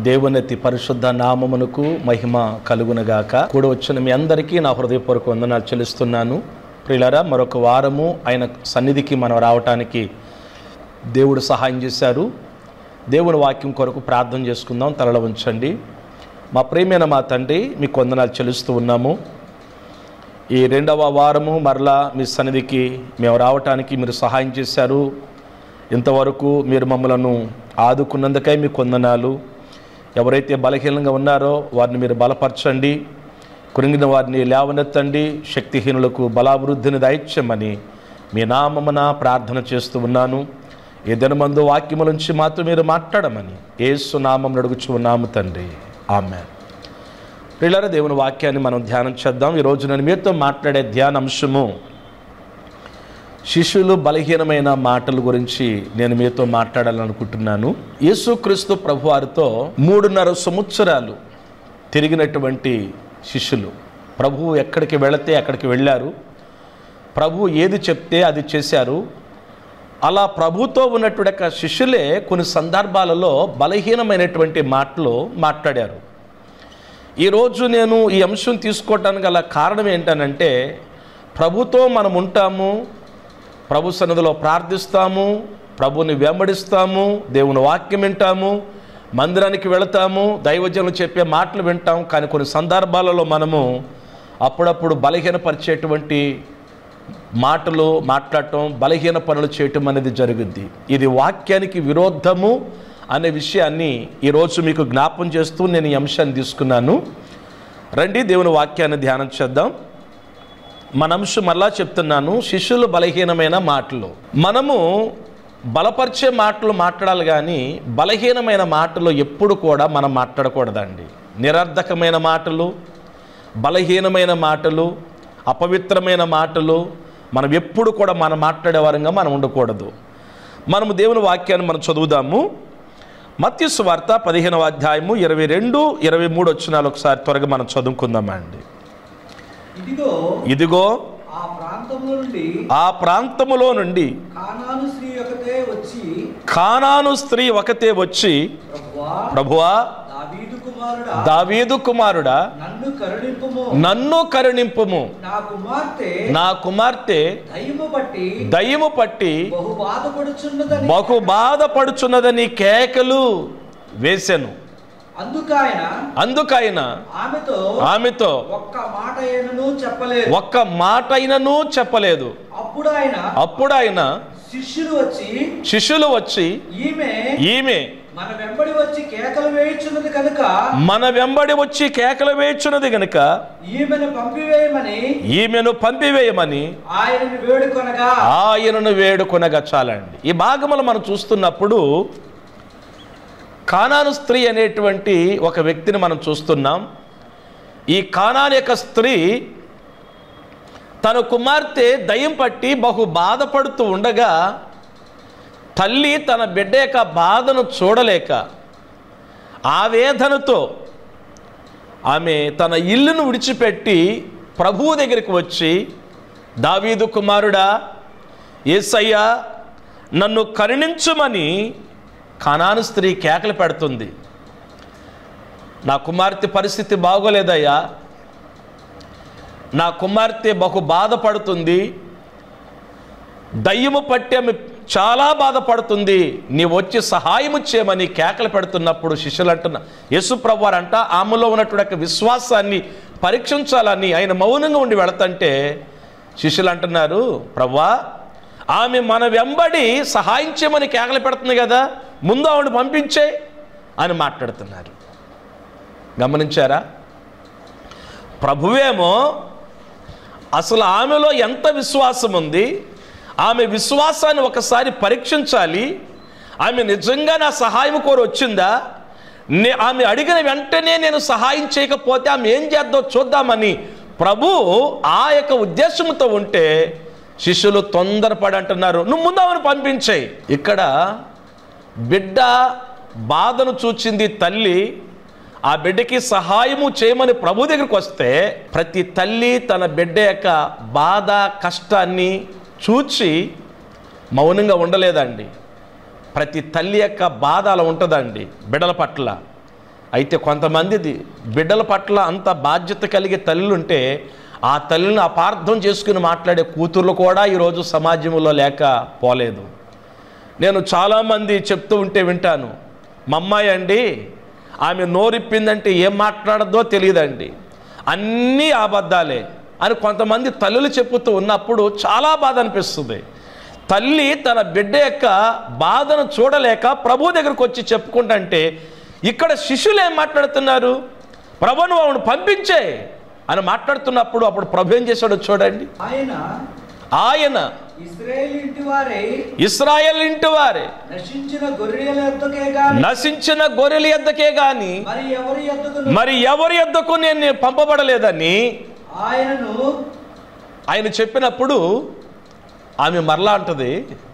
దేవుని అతి పరిశుద్ధ నామమునకు మహిమ కలుగునగాక కూడా వచ్చిన మీ అందరికీ నా హృదయపూర్వక వందనాలు చెల్లిస్తున్నాను ప్రియులారా మరొక వారము ఆయన సన్నిధికి మనం రావటానికి దేవుడు సహాయం చేశారు దేవుని వాక్యం కొరకు ప్రార్థన చేసుకుందాం తలలో ఉంచండి మా ప్రేమైన మా తండ్రి మీకు వందనాలు చెల్లిస్తూ ఉన్నాము ఈ రెండవ వారము మరలా మీ సన్నిధికి మేము రావటానికి మీరు సహాయం చేశారు ఇంతవరకు మీరు మమ్మలను ఆదుకున్నందుకై మీకు వందనాలు ఎవరైతే బలహీనంగా ఉన్నారో వారిని మీరు బలపరచండి కృంగిన వారిని లేవనెత్తండి శక్తిహీనులకు బలాభివృద్ధిని దయచ్చమని మీ నామమున ప్రార్థన చేస్తూ ఉన్నాను ఈ దినమందు వాక్యము నుంచి మాతో మీరు మాట్లాడమని ఏసు నామం అడుగుచు ఉన్నాము తండ్రి ఆమె ప్రియులార దేవుని వాక్యాన్ని మనం ధ్యానం చేద్దాం ఈరోజు నేను మీతో మాట్లాడే ధ్యాన అంశము శిష్యులు బలహీనమైన మాటల గురించి నేను మీతో మాట్లాడాలనుకుంటున్నాను యేసుక్రీస్తు ప్రభువారితో మూడున్నర సంవత్సరాలు తిరిగినటువంటి శిష్యులు ప్రభువు ఎక్కడికి వెళితే అక్కడికి వెళ్ళారు ప్రభు ఏది చెప్తే అది చేశారు అలా ప్రభుతో ఉన్నటువంటి యొక్క శిష్యులే కొన్ని సందర్భాలలో బలహీనమైనటువంటి మాటలు మాట్లాడారు ఈరోజు నేను ఈ అంశం తీసుకోవటానికి గల కారణం ఏంటనంటే ప్రభుతో మనం ఉంటాము ప్రభు సన్నిధిలో ప్రార్థిస్తాము ప్రభుని వెంబడిస్తాము దేవుని వాక్యం వింటాము మందిరానికి వెళతాము దైవజనులు చెప్పే మాటలు వింటాం కానీ కొన్ని సందర్భాలలో మనము అప్పుడప్పుడు బలహీనపరిచేటువంటి మాటలు మాట్లాడటం బలహీన పనులు చేయటం అనేది జరుగుద్ది ఇది వాక్యానికి విరోధము అనే విషయాన్ని ఈరోజు మీకు జ్ఞాపం చేస్తూ నేను ఈ అంశాన్ని తీసుకున్నాను రండి దేవుని వాక్యాన్ని ధ్యానం చేద్దాం మన అంశం మళ్ళా చెప్తున్నాను శిష్యులు బలహీనమైన మాటలు మనము బలపరిచే మాటలు మాట్లాడాలి కానీ బలహీనమైన మాటలు ఎప్పుడు కూడా మనం మాట్లాడకూడదండి నిరర్ధకమైన మాటలు బలహీనమైన మాటలు అపవిత్రమైన మాటలు మనం ఎప్పుడు కూడా మనం మాట్లాడే వారంగా మనం ఉండకూడదు మనము దేవుని వాక్యాన్ని మనం చదువుదాము మత్స్సు వార్త పదిహేనవ అధ్యాయము ఇరవై రెండు ఇరవై మూడు వచ్చినాలు ఒకసారి త్వరగా మనం చదువుకుందామండి ఇదిగో ఇదిగో ఆ ప్రాంతంలో నుండి ఆ ప్రాంతములో నుండి కానాను స్త్రీ ఒకతే వచ్చి కానాను స్త్రీ ఒకతే వచ్చి ప్రభువా ప్రభువా దావీదు కుమారుడా దావీదు కుమారుడా నన్ను కరుణింపుము నన్ను కరుణింపుము నా కుమార్తె నా కుమార్తె దయ్యము బట్టి దయ్యము పట్టి బహు బాధపడుచున్నదని బహు బాధపడుచున్నదని కేకలు వేసెను అందుకాయన అందుకైన ఆమెతో ఆమెతో ఒక్క మాట అయినను చెప్పలేదు ఒక్క మాట అయినను చెప్పలేదు అప్పుడు ఆయన అప్పుడు ఆయన శిష్యులు వచ్చి శిష్యులు వచ్చి ఈమె ఈమె మన వెంబడి వచ్చి కేకలు వేయుచున్నది కనుక మన వెంబడి వచ్చి కేకలు వేయుచున్నది గనుక ఈమెను పంపివేయమని ఈమెను పంపివేయమని ఆయనను వేడుకొనగా ఆయనను వేడుకొనగా చాలండి ఈ భాగములు మనం చూస్తున్నప్పుడు కానాను స్త్రీ అనేటువంటి ఒక వ్యక్తిని మనం చూస్తున్నాం ఈ కానాన్ యొక్క స్త్రీ తన కుమార్తె దయ్యం పట్టి బహు బాధపడుతూ ఉండగా తల్లి తన బిడ్డ యొక్క బాధను చూడలేక ఆవేదనతో ఆమె తన ఇల్లును విడిచిపెట్టి ప్రభువు దగ్గరికి వచ్చి దావీదు కుమారుడా ఏసయ్యా నన్ను కరుణించుమని కనాను స్త్రీ కేకలు పెడుతుంది నా కుమార్తె పరిస్థితి బాగోలేదయ్యా నా కుమార్తె బహు బాధపడుతుంది దయ్యము పట్టి ఆమె చాలా బాధపడుతుంది నీ వచ్చి సహాయము చేయమని కేకలు పెడుతున్నప్పుడు శిష్యులు అంటున్న యేసుప్రభు వారంట ఆమెలో ఉన్నటువంటి యొక్క విశ్వాసాన్ని పరీక్షించాలని ఆయన మౌనంగా ఉండి వెళతంటే శిష్యులు అంటున్నారు ప్రవ్వా ఆమె మన వెంబడి సహాయం చేయమని కేకలు పెడుతుంది కదా ముందు ఆవిడ పంపించే అని మాట్లాడుతున్నారు గమనించారా ప్రభువేమో అసలు ఆమెలో ఎంత విశ్వాసం ఉంది ఆమె విశ్వాసాన్ని ఒకసారి పరీక్షించాలి ఆమె నిజంగా నా సహాయం కోరి వచ్చిందా నే ఆమె అడిగిన వెంటనే నేను సహాయం చేయకపోతే ఆమె ఏం చేద్దో చూద్దామని ప్రభు ఆ యొక్క ఉద్దేశంతో ఉంటే శిష్యులు తొందరపడి అంటున్నారు నువ్వు ముందు ఆమెను పంపించేయి ఇక్కడ బిడ్డ బాధను చూచింది తల్లి ఆ బిడ్డకి సహాయము చేయమని ప్రభు దగ్గరికి వస్తే ప్రతి తల్లి తన బిడ్డ యొక్క బాధ కష్టాన్ని చూచి మౌనంగా ఉండలేదండి ప్రతి తల్లి యొక్క బాధ అలా ఉంటుందండి బిడ్డల పట్ల అయితే కొంతమందిది బిడ్డల పట్ల అంత బాధ్యత కలిగే తల్లులుంటే ఆ తల్లిని అపార్థం చేసుకుని మాట్లాడే కూతుర్లు కూడా ఈరోజు సమాజంలో లేక పోలేదు నేను చాలామంది చెప్తూ ఉంటే వింటాను మా అమ్మాయి అండి ఆమె నోరిప్పిందంటే ఏం మాట్లాడదో తెలియదండి అన్నీ అబద్ధాలే అని కొంతమంది తల్లులు చెప్పుతూ ఉన్నప్పుడు చాలా బాధ అనిపిస్తుంది తల్లి తన బిడ్డ యొక్క బాధను చూడలేక ప్రభు దగ్గరకు వచ్చి చెప్పుకుంటుంటే ఇక్కడ శిష్యులు ఏం మాట్లాడుతున్నారు ప్రభును ఆవిడ పంపించే అని మాట్లాడుతున్నప్పుడు అప్పుడు ప్రభు ఏం చేశాడో చూడండి ఆయన ఆయన ఇస్రాయేల్ ఇంటి వారై ఇస్రాయల్ ఇంటి వారే నశించిన గొర్రెల యొద్దకే గాని నశించిన గొర్రెల ఎద్దకే గాని మరి ఎవరి యొద్దకు మరి ఎవరి ఎద్దకు నేను పంపబడలేదని ఆయనను ఆయన చెప్పినప్పుడు ఆమె మరలా అంటది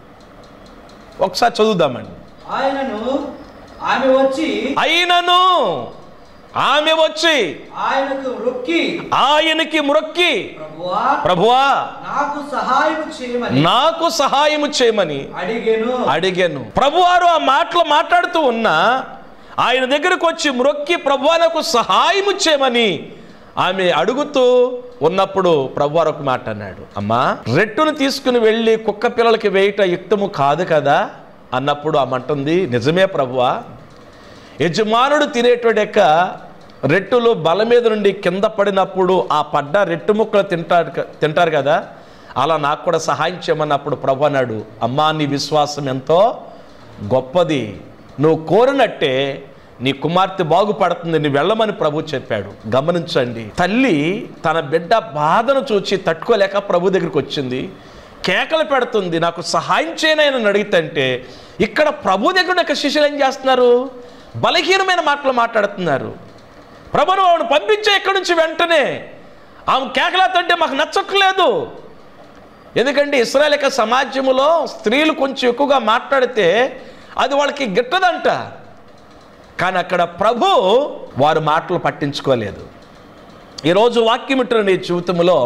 ఒకసారి చదువుదామండి ఆయనను ఆమె వచ్చి అయినను ఆమె వచ్చి ఆయనకు రొక్కి ఆయనకి మ్రొక్కి ప్రభువా ప్రభువా నాకు సహాయం చేయమని నాకు సహాయము చేయమని అడిగెను అడిగాను ప్రభువారు ఆ మాటలు మాట్లాడుతూ ఉన్నా ఆయన దగ్గరకు వచ్చి మ్రొక్కి ప్రభువాలకు సహాయము చేయమని ఆమె అడుగుతూ ఉన్నప్పుడు ప్రభువారు ఒక మాట అన్నాడు అమ్మా రెట్టును తీసుకుని వెళ్ళి కుక్క పిల్లలకి వేయట యుక్తము కాదు కదా అన్నప్పుడు ఆమె అంటుంది నిజమే ప్రభువా యజమానుడు తినేటువంటి యొక్క రెట్టులు బల మీద నుండి కింద పడినప్పుడు ఆ పడ్డ రెట్టు ముక్కలు తింటారు క- తింటారు కదా అలా నాకు కూడా సహాయం చేయమన్నప్పుడు ప్రభు అన్నాడు అమ్మా నీ విశ్వాసం ఎంతో గొప్పది నువ్వు కోరినట్టే నీ కుమార్తె బాగుపడుతుంది నీ వెళ్ళమని ప్రభు చెప్పాడు గమనించండి తల్లి తన బిడ్డ బాధను చూచి తట్టుకోలేక ప్రభు దగ్గరికి వచ్చింది కేకలు పెడుతుంది నాకు సహాయం చేయనని అడిగితే ఇక్కడ ప్రభు దగ్గర యొక్క శిష్యులు ఏం చేస్తున్నారు బలహీనమైన మాటలు మాట్లాడుతున్నారు ప్రభును ఆవిడ పంపించే ఇక్కడి నుంచి వెంటనే ఆమె కేకలేతంటే మాకు నచ్చట్లేదు ఎందుకంటే ఇస్రాయల్ యొక్క సమాజంలో స్త్రీలు కొంచెం ఎక్కువగా మాట్లాడితే అది వాళ్ళకి గిట్టదంట కానీ అక్కడ ప్రభు వారు మాటలు పట్టించుకోలేదు ఈరోజు వాక్యం ఇట్టిన నీ జీవితంలో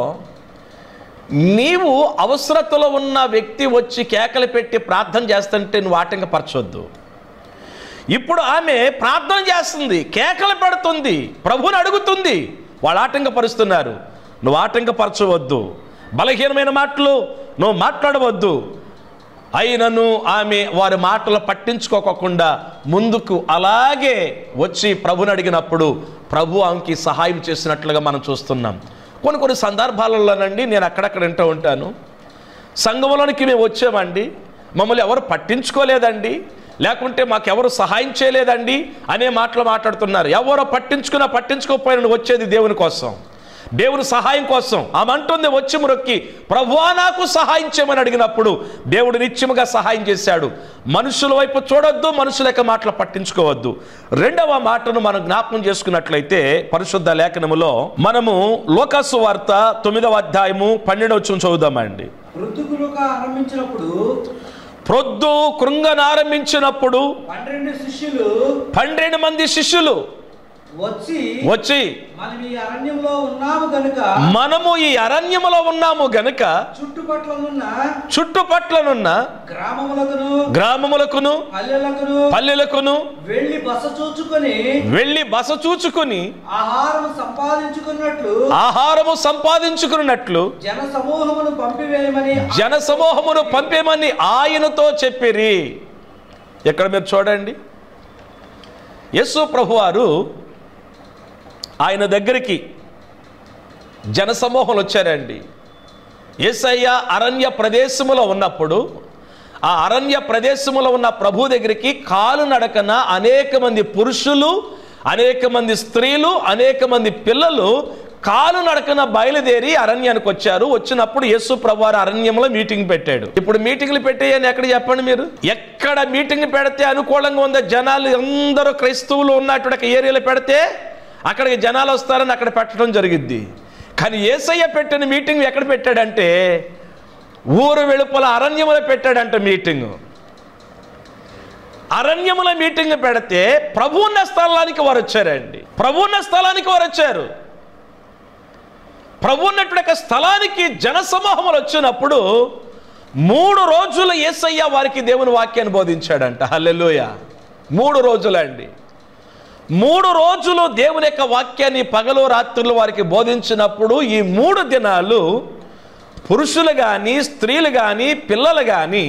నీవు అవసరతలో ఉన్న వ్యక్తి వచ్చి కేకలు పెట్టి ప్రార్థన చేస్తుంటే నువ్వు ఆటంకపరచొద్దు ఇప్పుడు ఆమె ప్రార్థన చేస్తుంది కేకలు పెడుతుంది ప్రభుని అడుగుతుంది వాళ్ళు ఆటంకపరుస్తున్నారు నువ్వు ఆటంకపరచవద్దు బలహీనమైన మాటలు నువ్వు మాట్లాడవద్దు అయినను ఆమె వారి మాటలు పట్టించుకోకుండా ముందుకు అలాగే వచ్చి ప్రభుని అడిగినప్పుడు ప్రభు ఆమెకి సహాయం చేసినట్లుగా మనం చూస్తున్నాం కొన్ని కొన్ని సందర్భాలలోనండి నేను అక్కడక్కడ వింటూ ఉంటాను సంఘంలోనికి మేము వచ్చామండి మమ్మల్ని ఎవరు పట్టించుకోలేదండి లేకుంటే మాకెవరు సహాయం చేయలేదండి అనే మాటలు మాట్లాడుతున్నారు ఎవరో పట్టించుకున్నా పట్టించుకోకపోయినా నువ్వు వచ్చేది దేవుని కోసం దేవుని సహాయం కోసం ఆమె అంటుంది వచ్చి మురొక్కి ప్రభువా నాకు సహాయం చేయమని అడిగినప్పుడు దేవుడు నిత్యముగా సహాయం చేశాడు మనుషుల వైపు చూడొద్దు మనుషుల యొక్క మాటలు పట్టించుకోవద్దు రెండవ మాటను మనం జ్ఞాపకం చేసుకున్నట్లయితే పరిశుద్ధ లేఖనములో మనము లోకాసు వార్త తొమ్మిదవ అధ్యాయము పన్నెండవ వచనం చదువుదామండి వృద్ధుకులుగా ఆరంభించినప్పుడు ప్రొద్దు కృంగనారంభించినప్పుడు పన్నెండు శిష్యులు పన్నెండు మంది శిష్యులు వచ్చి వచ్చి మనం ఈ అరణ్యంలో ఉన్నాము గనుక మనము ఈ అరణ్యములో ఉన్నాము గనుక చుట్టుపట్లనున్న చుట్టుపట్లనున్న గ్రామములకును గ్రామములకును పల్లెలకును పల్లెలకును వెళ్లి బస చూచుకొని వెళ్ళి బస చూచుకుని ఆహారం సంపాదించుకున్నట్లు ఆహారము సంపాదించుకున్నట్లు జన సమూహమును పంపివేయమని జన సమూహమును పంపేమని ఆయనతో చెప్పిరి ఇక్కడ మీరు చూడండి యేసు ప్రభువారు ఆయన దగ్గరికి జనసమూహంలో వచ్చారండి యేసయ్య అరణ్య ప్రదేశములో ఉన్నప్పుడు ఆ అరణ్య ప్రదేశములో ఉన్న ప్రభు దగ్గరికి కాలు నడకన అనేక మంది పురుషులు అనేక మంది స్త్రీలు అనేక మంది పిల్లలు కాలు నడకన బయలుదేరి అరణ్యానికి వచ్చారు వచ్చినప్పుడు యేసు ప్రభు వారు అరణ్యంలో మీటింగ్ పెట్టాడు ఇప్పుడు మీటింగ్లు పెట్టేయని ఎక్కడ చెప్పండి మీరు ఎక్కడ మీటింగ్ పెడితే అనుకూలంగా ఉందో జనాలు అందరూ క్రైస్తవులు ఉన్నటువంటి ఏరియాలో పెడితే అక్కడికి జనాలు వస్తారని అక్కడ పెట్టడం జరిగిద్ది కానీ ఏసయ్య పెట్టిన మీటింగ్ ఎక్కడ పెట్టాడంటే ఊరు వెలుపల అరణ్యములో పెట్టాడంట మీటింగ్ అరణ్యముల మీటింగ్ పెడితే ప్రభువున్న స్థలానికి వారు వచ్చారండి ప్రభువున్న స్థలానికి వారు వచ్చారు ప్రభు ఉన్నటువంటి యొక్క స్థలానికి జనసమూహములు వచ్చినప్పుడు మూడు రోజులు ఏసయ్య వారికి దేవుని వాక్యాన్ని బోధించాడంట హల్లెలూయ మూడు రోజులండి మూడు రోజులు దేవుని యొక్క వాక్యాన్ని పగలు రాత్రులు వారికి బోధించినప్పుడు ఈ మూడు దినాలు పురుషులు కానీ స్త్రీలు కానీ పిల్లలు కానీ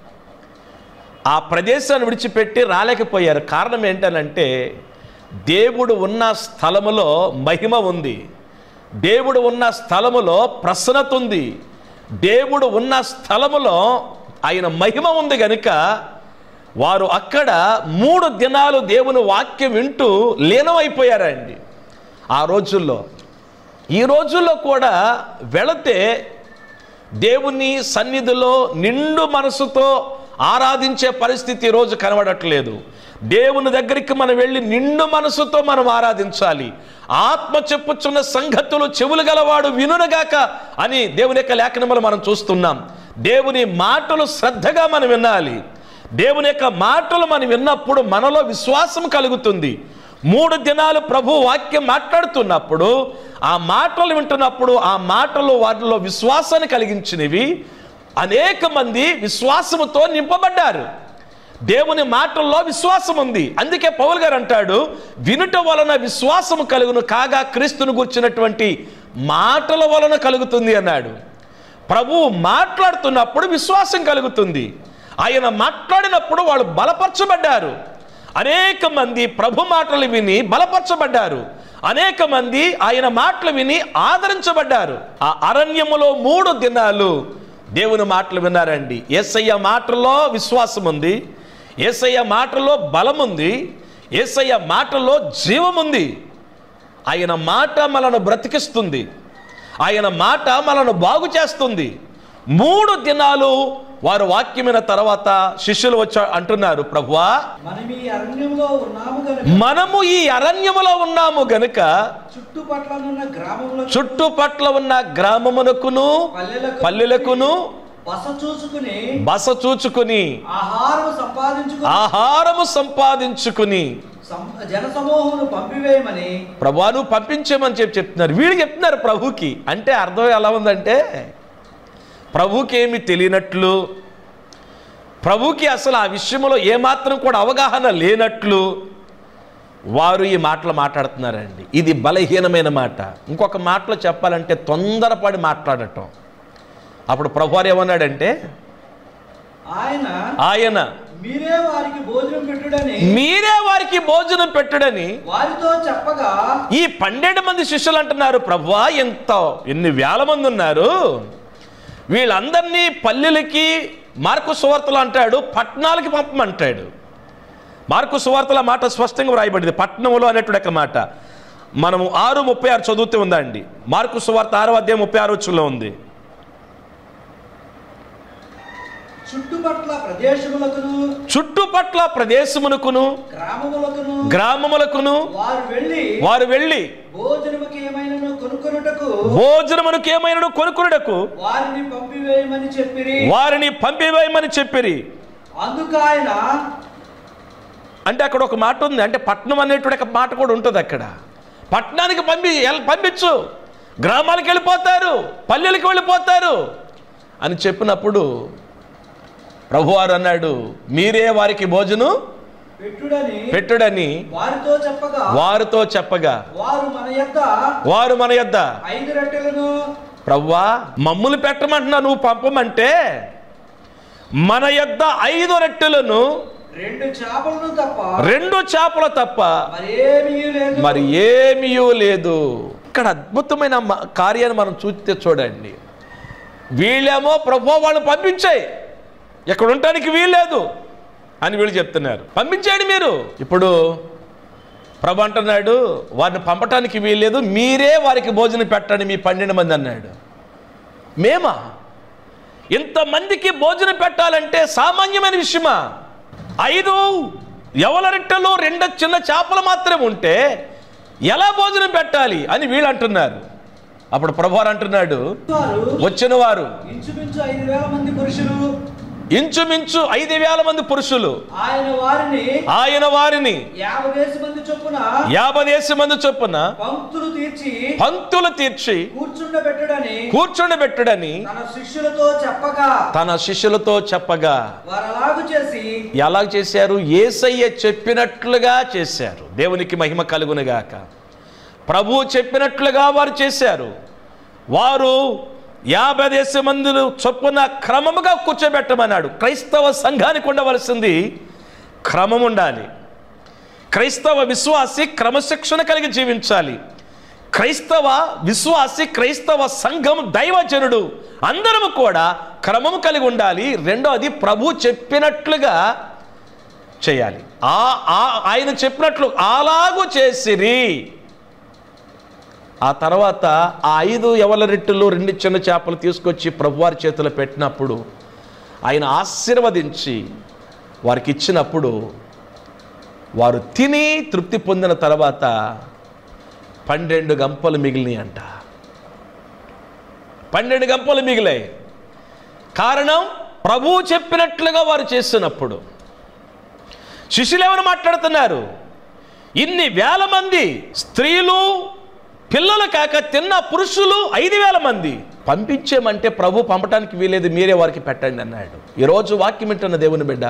ఆ ప్రదేశాన్ని విడిచిపెట్టి రాలేకపోయారు కారణం ఏంటనంటే దేవుడు ఉన్న స్థలములో మహిమ ఉంది దేవుడు ఉన్న స్థలములో ప్రసన్నత ఉంది దేవుడు ఉన్న స్థలములో ఆయన మహిమ ఉంది గనుక వారు అక్కడ మూడు దినాలు దేవుని వాక్యం వింటూ లీనమైపోయారండి ఆ రోజుల్లో ఈ రోజుల్లో కూడా వెళితే దేవుని సన్నిధిలో నిండు మనసుతో ఆరాధించే పరిస్థితి ఈ రోజు కనబడట్లేదు దేవుని దగ్గరికి మనం వెళ్ళి నిండు మనసుతో మనం ఆరాధించాలి ఆత్మ చెప్పుచున్న సంగతులు చెవులు గలవాడు వినునగాక అని దేవుని యొక్క లేఖనములు మనం చూస్తున్నాం దేవుని మాటలు శ్రద్ధగా మనం వినాలి దేవుని యొక్క మాటలు మనం విన్నప్పుడు మనలో విశ్వాసం కలుగుతుంది మూడు దినాలు ప్రభు వాక్యం మాట్లాడుతున్నప్పుడు ఆ మాటలు వింటున్నప్పుడు ఆ మాటలు వాటిలో విశ్వాసాన్ని కలిగించినవి అనేక మంది విశ్వాసముతో నింపబడ్డారు దేవుని మాటల్లో విశ్వాసం ఉంది అందుకే పౌల్ గారు అంటాడు వినుట వలన విశ్వాసము కలుగును కాగా క్రీస్తును గుర్చినటువంటి మాటల వలన కలుగుతుంది అన్నాడు ప్రభువు మాట్లాడుతున్నప్పుడు విశ్వాసం కలుగుతుంది ఆయన మాట్లాడినప్పుడు వాళ్ళు బలపరచబడ్డారు అనేక మంది ప్రభు మాటలు విని బలపరచబడ్డారు అనేక మంది ఆయన మాటలు విని ఆదరించబడ్డారు ఆ అరణ్యములో మూడు దినాలు దేవుని మాటలు విన్నారండి ఏసయ్య మాటల్లో విశ్వాసం ఉంది ఏసయ్య మాటలో బలం ఉంది ఏసయ్య మాటలో జీవం ఉంది ఆయన మాట మనను బ్రతికిస్తుంది ఆయన మాట మనను బాగు చేస్తుంది మూడు దినాలు వారు వాక్యమైన తర్వాత శిష్యులు వచ్చి అంటున్నారు ప్రభువా మనం ఈ అరణ్యంలో ఉన్నాము గనుక మనము ఈ అరణ్యములో ఉన్నాము గనుక చుట్టుపట్లనున్న గ్రామంలో చుట్టుపట్ల ఉన్న గ్రామమునకును పల్లెలకు పల్లెలకును బస చూసుకుని బస చూచుకుని ఆహారం సంపాదించుకుని ఆహారము సంపాదించుకుని సం- జన సమూహమును పంపివేయమని ప్రభువాను పంపించేమని చెప్పి చెప్తున్నారు వీళ్ళు చెప్తున్నారు ప్రభుకి అంటే అర్థం ఎలా ఉందంటే ప్రభుకి ఏమి తెలియనట్లు ప్రభుకి అసలు ఆ విషయంలో ఏమాత్రం కూడా అవగాహన లేనట్లు వారు ఈ మాటలు మాట్లాడుతున్నారండి ఇది బలహీనమైన మాట ఇంకొక మాటలో చెప్పాలంటే తొందరపడి మాట్లాడటం అప్పుడు ప్రభువారు ఏమన్నాడంటే ఆయన ఆయన మీరే వారికి భోజనం పెట్టుడని మీరే వారికి భోజనం పెట్టుడని వారితో చెప్పగా ఈ పన్నెండు మంది శిష్యులు అంటున్నారు ప్రభువా ఎంత ఎన్ని వేల మంది ఉన్నారు వీళ్ళందరినీ పల్లెలకి మార్కు సువార్తలు అంటాడు పట్టణాలకి పంపమంటాడు మార్కు సువార్తల మాట స్పష్టంగా వ్రాయబడింది పట్టణంలో అనేటువంటి ఒక మాట మనము ఆరు ముప్పై ఆరు చదువుతూ ఉందండి మార్కు సువార్త ఆరో అధ్యాయం ముప్పై ఆరు వచ్చులో ఉంది చుట్టుపట్ల ప్రదేశములకును చుట్టుపట్ల ప్రదేశమునకును గ్రామములకును గ్రామములకును వారు వెళ్ళి వారు వెళ్ళి భోజనముకి ఏమైనా కొనుక్కొనుటకు భోజనమునకు ఏమైనా కొనుక్కున్నటకు వారిని పంపివేయమని చెప్పిరి వారిని పంపివేయమని చెప్పిరి అందుకు ఆయన అంటే అక్కడ ఒక మాట ఉంది అంటే పట్నం అనేటువంటి ఒక మాట కూడా ఉంటుంది అక్కడ పట్టణానికి పంపి ఎల్- పంపించు గ్రామాలకు వెళ్ళిపోతారు పల్లెలకు వెళ్ళిపోతారు అని చెప్పినప్పుడు ప్రభువారు అన్నాడు మీరే వారికి భోజనం పెట్టుడని పెట్టుడని వారితో చెప్పగా వారితో చెప్పగా వారు మన యొద్ద వారు మన యొద్ద ఐదు రొట్టెలను ప్రవ్వా మమ్ములు పెట్టమంటున్నా నువ్వు పంపమంటే మన యొద్ద ఐదు రొట్టెలను రెండు చేపలను తప్ప రెండు చేపలు తప్ప మరేమీ లేదు మరి ఏమీయూ లేదు ఇక్కడ అద్భుతమైన మ- కార్యాన్ని మనం చూస్తే చూడండి వీళ్ళేమో ప్రభు వాళ్ళు పంపించాయి ఇక్కడ ఉండటానికి వీల్లేదు అని వీళ్ళు చెప్తున్నారు పంపించేయండి మీరు ఇప్పుడు ప్రభు అంటున్నాడు వారిని పంపటానికి వీల్లేదు మీరే వారికి భోజనం పెట్టండి మీ పన్నెండు మంది అన్నాడు మేమా ఇంతమందికి భోజనం పెట్టాలంటే సామాన్యమైన విషయమా ఐదు ఎవల రెట్టెలో రెండు చిన్న చేపలు మాత్రమే ఉంటే ఎలా భోజనం పెట్టాలి అని వీళ్ళు అంటున్నారు అప్పుడు ప్రభువారు అంటున్నాడు వారు వచ్చిన వారు ఇంచుమించు ఐదు వేల మంది పురుషులు ఇంచుమించు ఐదు వేల మంది పురుషులు ఆయన వారిని ఆయన వారిని యాభై వేసి మంది చొప్పున యాభై దేశ మంది చొప్పున పంక్తులు తీర్చి పంక్తులు తీర్చి కూర్చుండబెట్టుడని కూర్చుండబెట్టుడని తన శిష్యులతో చెప్పగా తన శిష్యులతో చెప్పగా వారు అలాగు చేసి ఎలా చేశారు ఏసయ్య చెప్పినట్లుగా చేశారు దేవునికి మహిమ కలుగునుగాక ప్రభువు చెప్పినట్లుగా వారు చేశారు వారు యాభై దేశ మందులు చొప్పున క్రమముగా కూర్చోబెట్టమన్నాడు క్రైస్తవ సంఘానికి ఉండవలసింది క్రమం ఉండాలి క్రైస్తవ విశ్వాసి క్రమశిక్షణ కలిగి జీవించాలి క్రైస్తవ విశ్వాసి క్రైస్తవ సంఘం దైవజనుడు అందరము కూడా క్రమము కలిగి ఉండాలి రెండోది ప్రభు చెప్పినట్లుగా చేయాలి ఆ ఆ- ఆయన చెప్పినట్లు అలాగూ చేసిరి ఆ తర్వాత ఆ ఐదు ఎవల రెట్టులు రెండు చిన్న చేపలు తీసుకొచ్చి ప్రభువారి చేతిలో పెట్టినప్పుడు ఆయన ఆశీర్వదించి వారికి ఇచ్చినప్పుడు వారు తిని తృప్తి పొందిన తర్వాత పన్నెండు గంపలు మిగిలినాయి అంట పన్నెండు గంపలు మిగిలాయి కారణం ప్రభువు చెప్పినట్లుగా వారు చేసినప్పుడు శిష్యులు ఏమని మాట్లాడుతున్నారు ఇన్ని వేల మంది స్త్రీలు పిల్లలు కాక తిన్న పురుషులు ఐదు వేల మంది పంపించేమంటే ప్రభు పంపటానికి వీలేదు మీరే వారికి పెట్టండి అన్నాడు ఈరోజు వాక్యం వింటున్న దేవుని బిడ్డ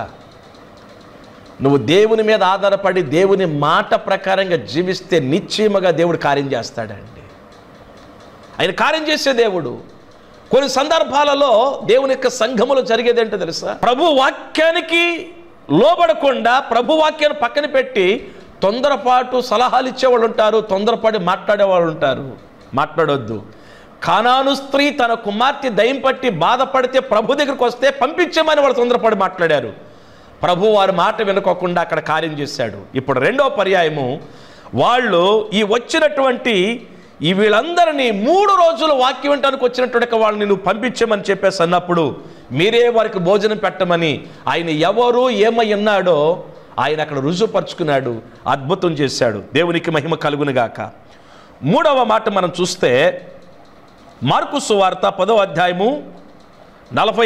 నువ్వు దేవుని మీద ఆధారపడి దేవుని మాట ప్రకారంగా జీవిస్తే నిశ్చయముగా దేవుడు కార్యం చేస్తాడండి ఆయన కార్యం చేసే దేవుడు కొన్ని సందర్భాలలో దేవుని యొక్క సంఘములో జరిగేది ఏంటో తెలుసా ప్రభు వాక్యానికి లోబడకుండా ప్రభు వాక్యాన్ని పక్కన పెట్టి తొందరపాటు సలహాలు ఇచ్చేవాళ్ళు ఉంటారు తొందరపడి మాట్లాడేవాళ్ళు ఉంటారు మాట్లాడొద్దు కానాను స్త్రీ తన కుమార్తె దయం పట్టి బాధపడితే ప్రభు దగ్గరికి వస్తే పంపించమని వాళ్ళు తొందరపడి మాట్లాడారు ప్రభు వారి మాట వినుకోకుండా అక్కడ కార్యం చేశాడు ఇప్పుడు రెండో పర్యాయము వాళ్ళు ఈ వచ్చినటువంటి ఈ వీళ్ళందరినీ మూడు రోజులు వాక్యం వినటానికి వచ్చినటువంటి వాళ్ళని నువ్వు పంపించమని చెప్పేసి అన్నప్పుడు మీరే వారికి భోజనం పెట్టమని ఆయన ఎవరు ఏమై ఉన్నాడో ఆయన అక్కడ రుజువుపరుచుకున్నాడు అద్భుతం చేశాడు దేవునికి మహిమ కలుగునుగాక మూడవ మాట మనం చూస్తే మార్కు సువార్త పదో అధ్యాయము నలభై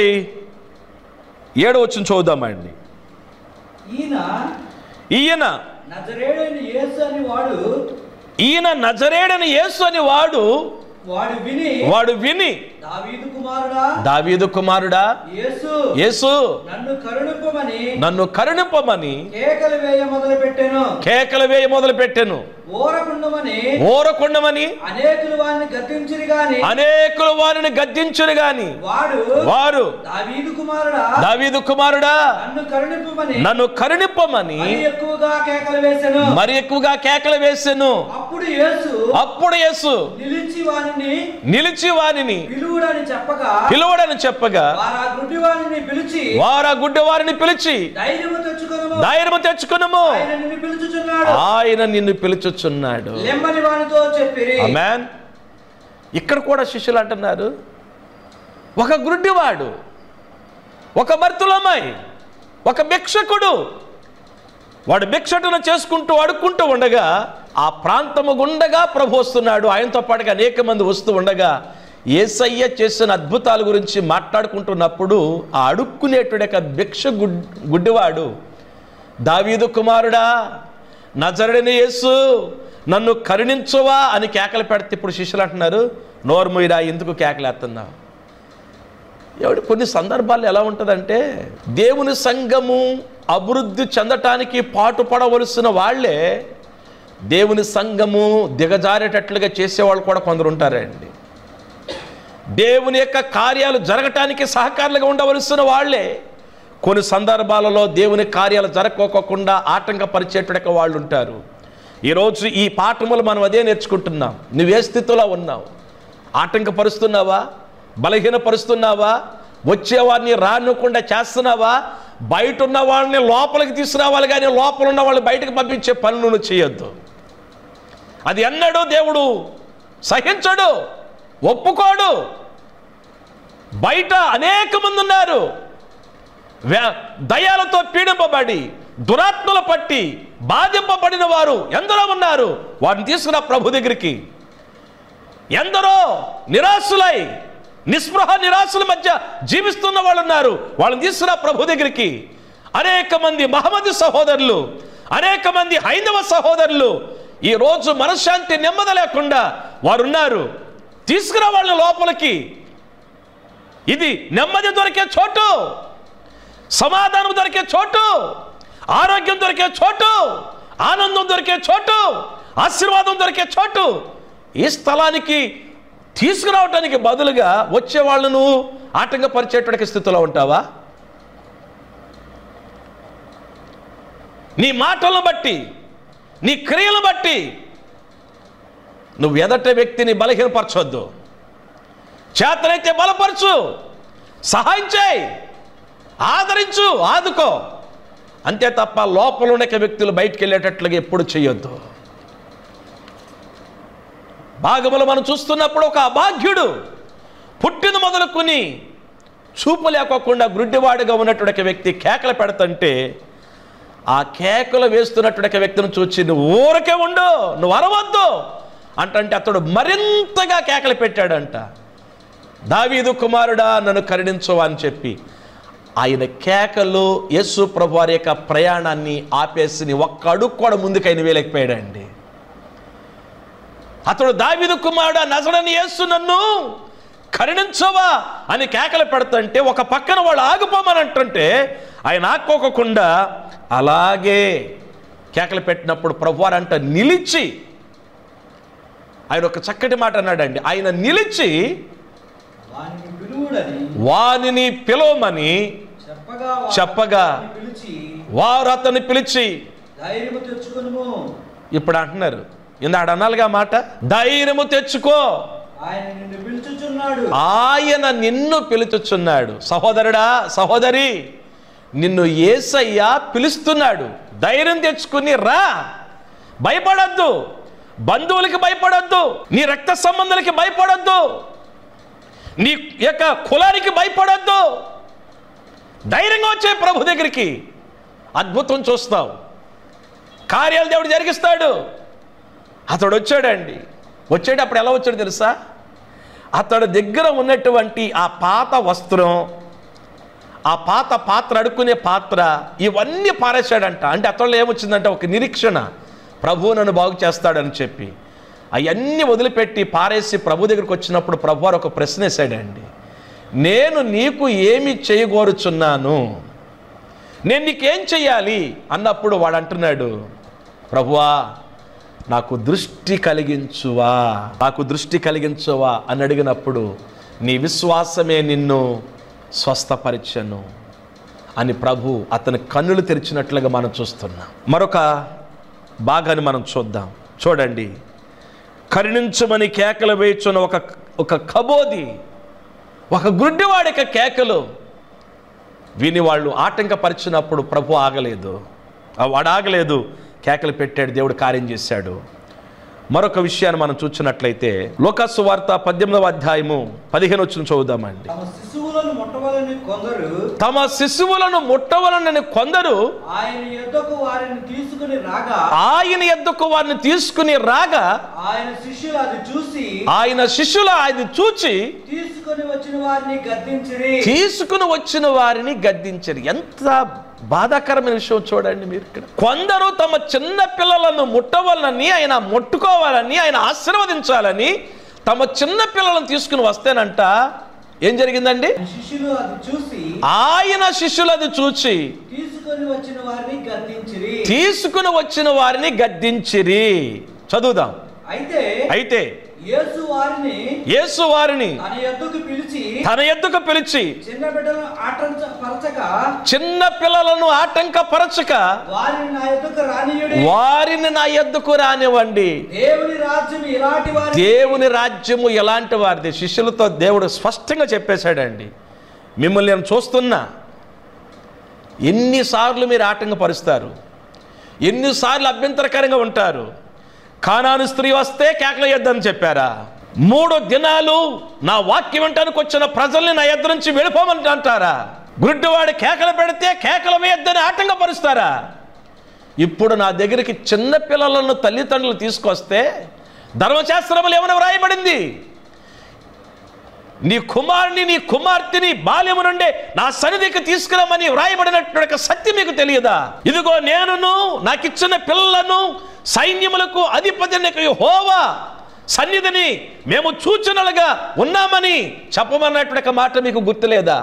ఏడో వచ్చిన చూద్దామండి ఈయన ఈయన నజరేడైన యేసు అని వాడు ఈయన నజరేడని యేసు అని వాడు వాడు విని వాడు విని దావీదు కుమారుడా దావీదు కుమారుడా యేసు యేసు నన్ను కరుణింపమని నన్ను కరుణింపమని కేకలు వేయ మొదలు పెట్టాను కేకలు వేయ మొదలు పెట్టెను ఓరకుండమని ఓరకుండమని అనేకులు వారిని గద్దించిరి గాని అనేకులు వారిని గద్దించురు గాని వాడు వారు దావీదు కుమారుడా దావీదు కుమారుడా నన్ను కరుణింపమని నన్ను కరుణింపమని మరి ఎక్కువగా కేకలు వేశాను మరి ఎక్కువగా కేకలు వేసెను అప్పుడు యేసు అప్పుడు యేసు నిలిచి వారిని నిలిచి వారిని పిలువుడని చెప్పగా పిలువడని చెప్పగా వారు ఆ గుడ్డి వారిని పిలిచి వారు ఆ గుడ్డి వారిని పిలిచి ధైర్యము తెచ్చుకొనము ధైర్యము తెచ్చుకునము ఆయన నిన్ను పిలుచుచున్నాడు ఆయన నిన్ను పిలుచుచున్నాడు లెమ్మని వానితో చెప్పిరి ఆమెన్ ఇక్కడ కూడా శిష్యులు అంటున్నారు ఒక గుడ్డివాడు ఒక భర్తులమ్మాయి ఒక భిక్షకుడు వాడు భిక్షటును చేసుకుంటూ అడుక్కుంటూ ఉండగా ఆ ప్రాంతము గుండగా ప్రభు వస్తున్నాడు ఆయనతో పాటుగా అనేక మంది వస్తూ ఉండగా ఏసయ్య చేసిన అద్భుతాల గురించి మాట్లాడుకుంటున్నప్పుడు ఆ అడుక్కునేటువంటి యొక్క భిక్ష గుడ్ గుడ్డివాడు దావీదు కుమారుడా నజరడిని యేసు నన్ను కరుణించువా అని కేకలు పెడితే ఇప్పుడు శిష్యులు అంటున్నారు నోర్ముయిరా ఎందుకు కేకలేస్తున్నావు ఎవడు కొన్ని సందర్భాల్లో ఎలా ఉంటుందంటే దేవుని సంఘము అభివృద్ధి చెందటానికి పాటుపడవలసిన వాళ్ళే దేవుని సంఘము దిగజారేటట్లుగా చేసేవాళ్ళు కూడా కొందరు ఉంటారండి దేవుని యొక్క కార్యాలు జరగటానికి సహకారులుగా ఉండవలసిన వాళ్ళే కొన్ని సందర్భాలలో దేవుని కార్యాలు జరగకోకుండా ఆటంకపరిచేటువంటి వాళ్ళు ఉంటారు ఈరోజు ఈ పాఠములు మనం అదే నేర్చుకుంటున్నాం నువ్వే స్థితిలో ఉన్నావు ఆటంకపరుస్తున్నావా బలహీనపరుస్తున్నావా వచ్చేవారిని రానుకుండా చేస్తున్నావా బయట ఉన్న వాళ్ళని లోపలికి తీసుకురావాలి కానీ లోపల ఉన్న వాళ్ళని బయటకు పంపించే పనులు నువ్వు చేయొద్దు అది ఎన్నడూ దేవుడు సహించడు ఒప్పుకోడు బయట అనేక మంది ఉన్నారు వ్య- దయాలతో పీడింపబడి దురాత్మల పట్టి బాధింపబడిన వారు ఎందరో ఉన్నారు వారిని తీసుకున్న ప్రభు దగ్గరికి ఎందరో నిరాశులై నిస్పృహ నిరాశల మధ్య జీవిస్తున్న వాళ్ళు ఉన్నారు వాళ్ళని తీసుకురా ప్రభు దగ్గరికి అనేక మంది మహమ్మది సహోదరులు అనేక మంది హైందవ సహోదరులు ఈ రోజు మనశ్శాంతి నెమ్మది లేకుండా వారు ఉన్నారు తీసుకురా వాళ్ళని లోపలికి ఇది నెమ్మది దొరికే చోటు సమాధానం దొరికే చోటు ఆరోగ్యం దొరికే చోటు ఆనందం దొరికే చోటు ఆశీర్వాదం దొరికే చోటు ఈ స్థలానికి తీసుకురావటానికి బదులుగా వచ్చే వాళ్ళను ఆటంకపరిచేటువంటి స్థితిలో ఉంటావా నీ మాటలను బట్టి నీ క్రియలను బట్టి నువ్వు ఎదట వ్యక్తిని బలహీనపరచొద్దు చేతనైతే బలపరచు సహాయం చేయి ఆదరించు ఆదుకో అంతే తప్ప లోపల ఉన్న వ్యక్తులు బయటికి వెళ్ళేటట్లుగా ఎప్పుడు చేయొద్దు భాగములు మనం చూస్తున్నప్పుడు ఒక అభాగ్యుడు పుట్టిన మొదలుకొని చూపు లేకోకుండా గ్రుడ్డివాడిగా ఉన్నటువంటి ఒక వ్యక్తి కేకలు పెడతంటే ఆ కేకలు వేస్తున్నటువంటి ఒక వ్యక్తిని చూచి నువ్వు ఊరకే ఉండు నువ్వు అరవద్దు అంటంటే అతడు మరింతగా కేకలు పెట్టాడంట దావీదు కుమారుడా నన్ను కరుణించవా అని చెప్పి ఆయన కేకలు యేసు ప్రభు వారి యొక్క ప్రయాణాన్ని ఆపేసి ఒక్క అడుగు కూడా ముందుకు ఆయన వేయలేకపోయాడండి అతడు దావీదు కుమారుడు నజడని యేసు నన్ను కరుణించవా అని కేకలు పెడుతుంటే ఒక పక్కన వాళ్ళు ఆగిపోమని అంటుంటే ఆయన ఆక్కోకుండా అలాగే కేకలు పెట్టినప్పుడు ప్రభువారంట నిలిచి ఆయన ఒక చక్కటి మాట అన్నాడండి ఆయన నిలిచి వానిని పిలువుడని వానిని పిలవమని చెప్పగా వాడు చెప్పగా వానిని పిలిచి వారు అతన్ని పిలిచి ధైర్యము తెచ్చుకొనుము ఇప్పుడు అంటున్నారు ఇందాడు అనాలిగా మాట ధైర్యము తెచ్చుకో ఆయన నిన్ను పిలుచుచున్నాడు ఆయన నిన్ను పిలుచుచున్నాడు సహోదరుడా సహోదరి నిన్ను ఏసయ్య పిలుస్తున్నాడు ధైర్యం తెచ్చుకుని రా భయపడద్దు బంధువులకి భయపడొద్దు నీ రక్త సంబంధాలకి భయపడొద్దు నీ యొక్క కులానికి భయపడొద్దు ధైర్యంగా వచ్చే ప్రభు దగ్గరికి అద్భుతం చూస్తావు కార్యాలు దేవుడు జరిగిస్తాడు అతడు వచ్చాడండి వచ్చేటప్పుడు ఎలా వచ్చాడు తెలుసా అతడి దగ్గర ఉన్నటువంటి ఆ పాత వస్త్రం ఆ పాత పాత్ర అడుక్కునే పాత్ర ఇవన్నీ పారేశాడంట అంటే అతడిలో ఏమొచ్చిందంటే ఒక నిరీక్షణ ప్రభు నన్ను బాగు చేస్తాడని చెప్పి అవన్నీ వదిలిపెట్టి పారేసి ప్రభు దగ్గరికి వచ్చినప్పుడు ప్రభు వారు ఒక ప్రశ్న వేశాడండి నేను నీకు ఏమి చేయగోరుచున్నాను నేను నీకేం చెయ్యాలి అన్నప్పుడు వాడు అంటున్నాడు ప్రభువా నాకు దృష్టి కలిగించువా నాకు దృష్టి కలిగించువా అని అడిగినప్పుడు నీ విశ్వాసమే నిన్ను స్వస్థపరిచను అని ప్రభు అతని కన్నులు తెరిచినట్లుగా మనం చూస్తున్నాం మరొక భాగాన్ని మనం చూద్దాం చూడండి కరుణించమని కేకలు వేయుచున్న ఒక ఒక కబోది ఒక గుడ్డివాడి యొక్క కేకలు విని వాళ్ళు ఆటంకపరిచినప్పుడు ప్రభు ఆగలేదు ఆ వాడు ఆగలేదు కేకలు పెట్టాడు దేవుడు కార్యం చేశాడు మరొక విషయాన్ని మనం చూసినట్లయితే లోకాసు వార్త పద్దెనిమిదవ అధ్యాయము పదిహేను వచ్చిన చదువుదామండి తమ శిశువులను ముట్టవలని కొందరు తమ శిశువులను ముట్టవలనని కొందరు ఆయన యొద్దకు వారిని తీసుకుని రాగా ఆయన ఎద్దుకు వారిని తీసుకుని రాగా ఆయన శిష్యులు అది చూసి ఆయన శిష్యులు ఆయన చూచి తీసుకొని వచ్చిన వారిని గద్దించిరి తీసుకుని వచ్చిన వారిని గద్దించారు ఎంత బాధాకరమైన విషయం చూడండి మీరు ఇక్కడ కొందరు తమ చిన్న పిల్లలను ముట్టవాలని ఆయన ముట్టుకోవాలని ఆయన ఆశీర్వదించాలని తమ చిన్న పిల్లలను తీసుకుని వస్తేనంట ఏం జరిగిందండి ఆయన శిష్యులు అది చూసి ఆయన శిష్యులు అది చూచి తీసుకొని వచ్చిన వారిని గద్దించిరి తీసుకుని వచ్చిన వారిని గద్దించిరి చదువుదాం అయితే అయితే యేసు వారిని యేసు వారిని తన యొద్దకు పిలిచి తన ఎద్దుకు పిలిచి చిన్న బిడ్డలను ఆటంచ పరచక చిన్న పిల్లలను ఆటంకపరచక వారిని నా యొద్దకు రానియుడి వారిని నా ఎద్దుకు రానివ్వండి దేవుని రాజ్యం ఇలాంటి వారి దేవుని రాజ్యము ఎలాంటి వారిది శిష్యులతో దేవుడు స్పష్టంగా చెప్పేశాడండి మిమ్మల్ని నేను చూస్తున్నా ఎన్నిసార్లు మీరు ఆటంకపరుస్తారు ఎన్నిసార్లు అభ్యంతరకరంగా ఉంటారు కానాను స్త్రీ వస్తే కేకలేయొద్దని చెప్పారా మూడు దినాలు నా వాక్యం వింటానికి వచ్చిన ప్రజల్ని నా ఎద్దు నుంచి వెళ్ళిపోమని అంటారా గుడ్డివాడు కేకలు పెడితే కేకలు వేయొద్దని ఆటంకపరుస్తారా ఇప్పుడు నా దగ్గరికి చిన్న పిల్లలను తల్లిదండ్రులు తీసుకొస్తే ధర్మశాస్త్రములు ఏమైనా వ్రాయబడింది నీ కుమారుని నీ కుమార్తెని బాల్యము నుండే నా సన్నిధికి తీసుకురమ్మని వ్రాయబడినట్టు సత్యం మీకు తెలియదా ఇదిగో నేనును నాకిచ్చిన పిల్లలను సైన్యములకు అధిపతి హోవా సన్నిధిని మేము సూచనలుగా ఉన్నామని చెప్పమన్నట్టు మాట మీకు గుర్తులేదా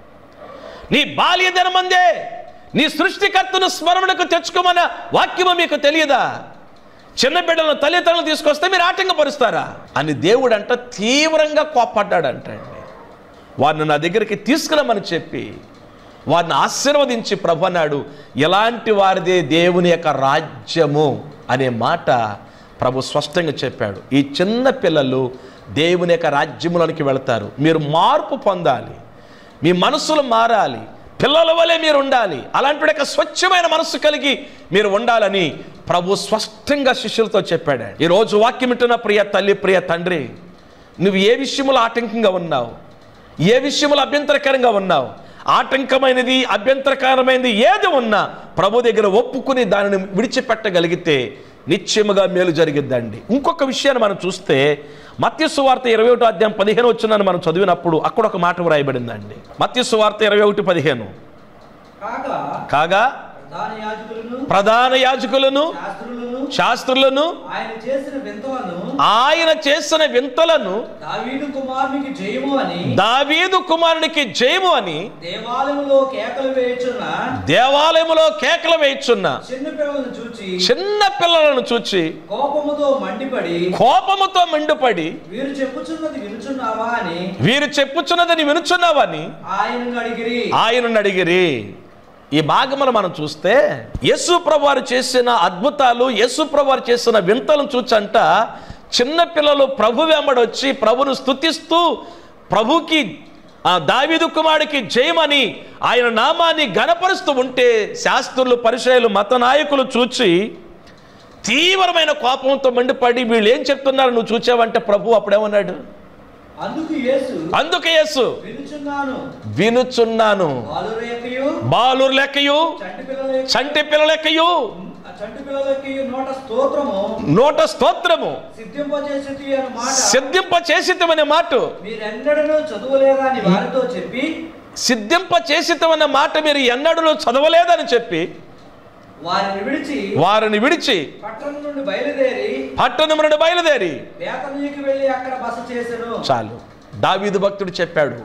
నీ బాల్య దినమందే నీ సృష్టికర్తను స్మరణకు తెచ్చుకోమన్న వాక్యము మీకు తెలియదా చిన్న బిడ్డలను తల్లిదండ్రులు తీసుకొస్తే మీరు ఆటంకపరుస్తారా అని దేవుడు అంట తీవ్రంగా కోప్పడ్డాడంట అండి వారిని నా దగ్గరికి తీసుకురమ్మని చెప్పి వారిని ఆశీర్వదించి ప్రభు అన్నాడు ఎలాంటి వారిదే దేవుని యొక్క రాజ్యము అనే మాట ప్రభు స్పష్టంగా చెప్పాడు ఈ చిన్న పిల్లలు దేవుని యొక్క రాజ్యములోనికి వెళతారు మీరు మార్పు పొందాలి మీ మనసులు మారాలి పిల్లల వలె మీరు ఉండాలి అలాంటి యొక్క స్వచ్ఛమైన మనస్సు కలిగి మీరు ఉండాలని ప్రభు స్పష్టంగా శిష్యులతో చెప్పాడు ఈరోజు వాక్యం వింటున్న ప్రియ తల్లి ప్రియ తండ్రి నువ్వు ఏ విషయంలో ఆటంకంగా ఉన్నావు ఏ విషయంలో అభ్యంతరకరంగా ఉన్నావు ఆటంకమైనది అభ్యంతరకరమైనది ఏది ఉన్నా ప్రభు దగ్గర ఒప్పుకుని దానిని విడిచిపెట్టగలిగితే నిశ్చయముగా మేలు జరిగిద్దండి ఇంకొక విషయాన్ని మనం చూస్తే మత్స్సు వార్త ఇరవై ఒకటో అధ్యాయం పదిహేను వచ్చిందని మనం చదివినప్పుడు అక్కడ ఒక మాట వ్రాయబడిందండి మత్స్సు వార్త ఇరవై ఒకటి పదిహేను కాగా కాగా ప్రధాన యాజకులను ప్రధాన యాజకులను శాస్త్రులను శాస్త్రులను ఆయన చేసిన వింతలను ఆయన చేసిన వింతలను దావీదు కుమారునికి జయము అని దావీదు కుమారునికి జయము అని దేవాలయములో కేకలు వేయుచున్న దేవాలయములో కేకలు వేయుచున్న చిన్న పిల్లలను చూచి చిన్న పిల్లలను చూచి కోపముతో మండిపడి కోపముతో మండుపడి వీరు చెప్పుచున్నది వినుచున్నావా అని వీరు చెప్పుచున్నదని వినుచున్నావని ఆయనను అడిగిరి ఆయనను అడిగిరి ఈ భాగమును మనం చూస్తే యేసు ప్రభువారు చేసిన అద్భుతాలు యేసు ప్రభువారు చేసిన వింతలను చూచంట చిన్న పిల్లలు ప్రభు వెంబడొచ్చి ప్రభును స్తుతిస్తూ ప్రభుకి ఆ దావీదు కుమారుడికి జయమని ఆయన నామాన్ని గణపరుస్తూ ఉంటే శాస్త్రులు పరిచయాలు మత నాయకులు చూచి తీవ్రమైన కోపంతో మండిపడి వీళ్ళు ఏం చెప్తున్నారు నువ్వు చూచావంటే ప్రభు అప్పుడేమన్నాడు అందుకు యేసు అందుకే యేసు వినుచున్నాను వినుచున్నాను బాలుర యొక్కయు బాలురు లెక్కయు చంటి పిల్లల యొక్క- చంటి పిల్లల లెక్కయు ఆ చంటి పిల్లల యొక్కయు నోట స్తోత్రము నోట స్తోత్రము సిద్ధింపజేసి అన్న మాట సిద్ధింప చేసితమనే మాట మీరెన్నడూ చదువులేదా అని వారితో చెప్పి సిద్ధింప చేసితమనే మాట మీరు ఎన్నడూ చదవలేదని చెప్పి వారిని విడిచి వారిని విడిచి పట్టణం నుండి బయలుదేరి పట్టణం నుండి బయలుదేరి బేతనీకి వెళ్ళి అక్కడ బస చేసెను చాలు దావీదు భక్తుడు చెప్పాడు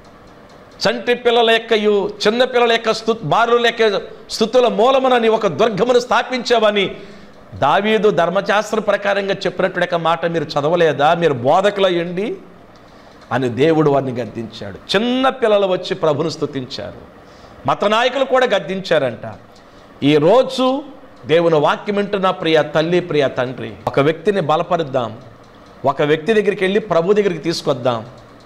చంటి పిల్లల యొక్కయు చిన్న పిల్లల యొక్క స్తు బారుల యొక్క స్థుతుల మూలమునని ఒక దుర్గమును స్థాపించావని దావీదు ధర్మశాస్త్రం ప్రకారంగా చెప్పినట్టు యొక్క మాట మీరు చదవలేదా మీరు బోధకులయ్యండి అని దేవుడు వారిని గద్దించాడు చిన్న పిల్లలు వచ్చి ప్రభును స్తుతించారు మత నాయకులు కూడా గద్దించారంట ఈరోజు దేవుని వాక్యం వింటున్న ప్రియ తల్లి ప్రియ తండ్రి ఒక వ్యక్తిని బలపరుద్దాం ఒక వ్యక్తి దగ్గరికి వెళ్ళి ప్రభు దగ్గరికి తీసుకొద్దాం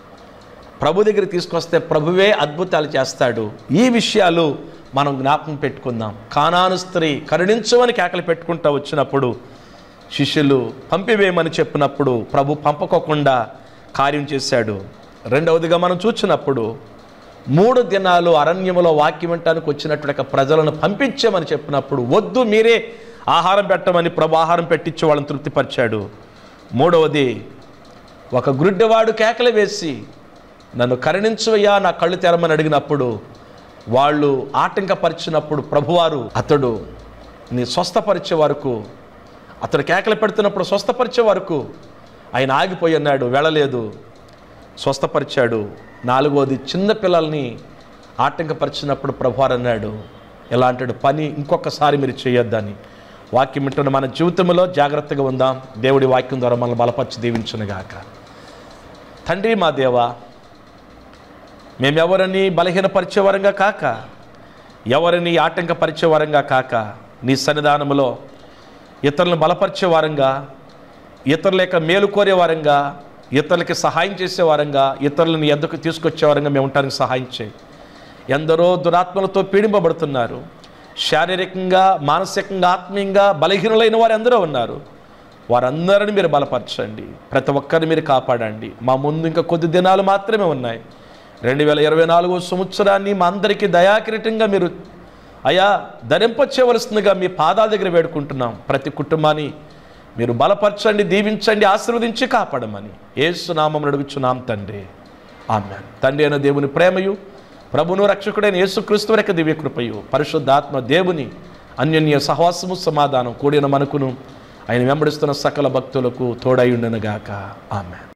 ప్రభు దగ్గరికి తీసుకొస్తే ప్రభువే అద్భుతాలు చేస్తాడు ఈ విషయాలు మనం జ్ఞాపకం పెట్టుకుందాం కానాను స్త్రీ కరుణించమని కేకలు పెట్టుకుంటూ వచ్చినప్పుడు శిష్యులు పంపివేయమని చెప్పినప్పుడు ప్రభు పంపకోకుండా కార్యం చేశాడు రెండవదిగా మనం చూసినప్పుడు మూడు దినాలు అరణ్యములో వాక్యం వినటానికి వచ్చినటువంటి ప్రజలను పంపించామని చెప్పినప్పుడు వద్దు మీరే ఆహారం పెట్టమని ప్రభు ఆహారం పెట్టించి వాళ్ళని తృప్తిపరిచాడు మూడవది ఒక గుడ్డివాడు కేకలు వేసి నన్ను కరుణించువయ్యా నా కళ్ళు తెరమని అడిగినప్పుడు వాళ్ళు ఆటంకపరిచినప్పుడు ప్రభువారు అతడు నీ స్వస్థపరిచే వరకు అతడు కేకలు పెడుతున్నప్పుడు స్వస్థపరిచే వరకు ఆయన ఆగిపోయి అన్నాడు వెళ్ళలేదు స్వస్థపరిచాడు నాలుగోది చిన్న పిల్లల్ని ఆటంకపరిచినప్పుడు ప్రభువారు అన్నాడు ఇలాంటి పని ఇంకొకసారి మీరు చేయొద్దని వాక్యం వింటున్న మన జీవితంలో జాగ్రత్తగా ఉందాం దేవుడి వాక్యం ద్వారా మనల్ని బలపరిచి దీవించునుగాక తండ్రి మా దేవా మేమెవరిని బలహీనపరిచే వరంగా కాక ఎవరిని ఆటంకపరిచే వరంగా కాక నీ సన్నిధానములో ఇతరులను బలపరిచే వారంగా ఇతరుల యొక్క మేలు కోరే వారంగా ఇతరులకి సహాయం చేసే వారంగా ఇతరులను ఎద్దకు తీసుకొచ్చే వారంగా మేము ఉండటానికి సహాయం చేయి ఎందరో దురాత్మలతో పీడింపబడుతున్నారు శారీరకంగా మానసికంగా ఆత్మీయంగా బలహీనులైన వారు ఎందరో ఉన్నారు వారందరిని మీరు బలపరచండి ప్రతి ఒక్కరిని మీరు కాపాడండి మా ముందు ఇంకా కొద్ది దినాలు మాత్రమే ఉన్నాయి రెండు వేల ఇరవై నాలుగో సంవత్సరాన్ని మా అందరికీ దయాకిరీటంగా మీరు అయా ధరింపచేయవలసిందిగా మీ పాదాల దగ్గర వేడుకుంటున్నాం ప్రతి కుటుంబాన్ని మీరు బలపరచండి దీవించండి ఆశీర్వదించి కాపాడమని ఏసునామం అడుగుచున్నాం తండ్రి ఆమె తండ్రి అయిన దేవుని ప్రేమయు ప్రభును రక్షకుడైన యేసుక్రీస్తు యొక్క దివ్య కృపయు పరిశుద్ధాత్మ దేవుని అన్యోన్య సహవాసము సమాధానం కూడిన మనకును ఆయన వెంబడిస్తున్న సకల భక్తులకు తోడై ఉండనుగాక ఆమె